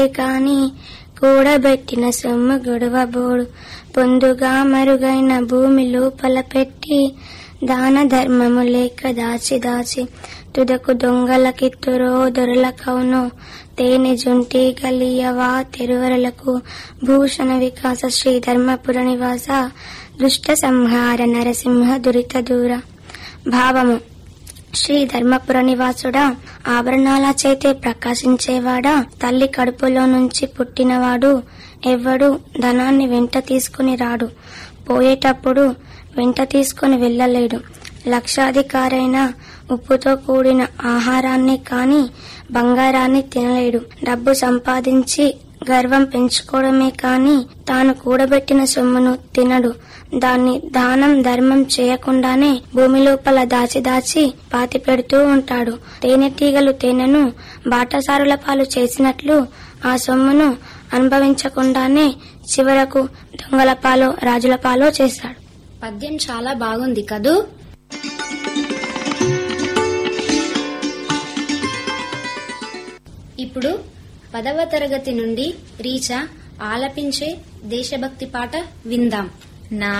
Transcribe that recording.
కాని కూడబెట్టిన సొమ్ము గొడవబోడు పొందుగా మరుగైన భూమి లోపల పెట్టి దాన ధర్మము లేక దాచి దాచి తుదకు దొంగలకిత్తురో దొరలకవును తేనె జుంటి గలియవా తెరువరలకు భూషణ వికాస శ్రీ ధర్మపుర నివాస దుష్ట సంహార నరసింహ దురిత దూర భావము శ్రీ ధర్మపుర నివాసుడా ఆభరణాల చేతే ప్రకాశించేవాడా తల్లి కడుపులో నుంచి పుట్టినవాడు ఎవ్వడు ధనాన్ని వెంట తీసుకుని రాడు పోయేటప్పుడు వెంట తీసుకుని వెళ్ళలేడు లక్షాధికారైన ఉప్పుతో కూడిన ఆహారాన్ని కాని బంగారాన్ని తినలేడు డబ్బు సంపాదించి గర్వం పెంచుకోవడమే కాని తాను కూడబెట్టిన సొమ్మును తినడు దాన్ని దానం ధర్మం చేయకుండానే భూమి లోపల దాచి దాచి పాతి పెడుతూ ఉంటాడు తేనెటీగలు తేనెను బాటసారుల పాలు చేసినట్లు ఆ సొమ్మును అనుభవించకుండానే చివరకు దొంగల పాలు రాజుల పాలు చేశాడు పద్యం చాలా బాగుంది కదూ ఇప్పుడు పదవ తరగతి నుండి రీచా ఆలపించే దేశభక్తి పాట విందాం నా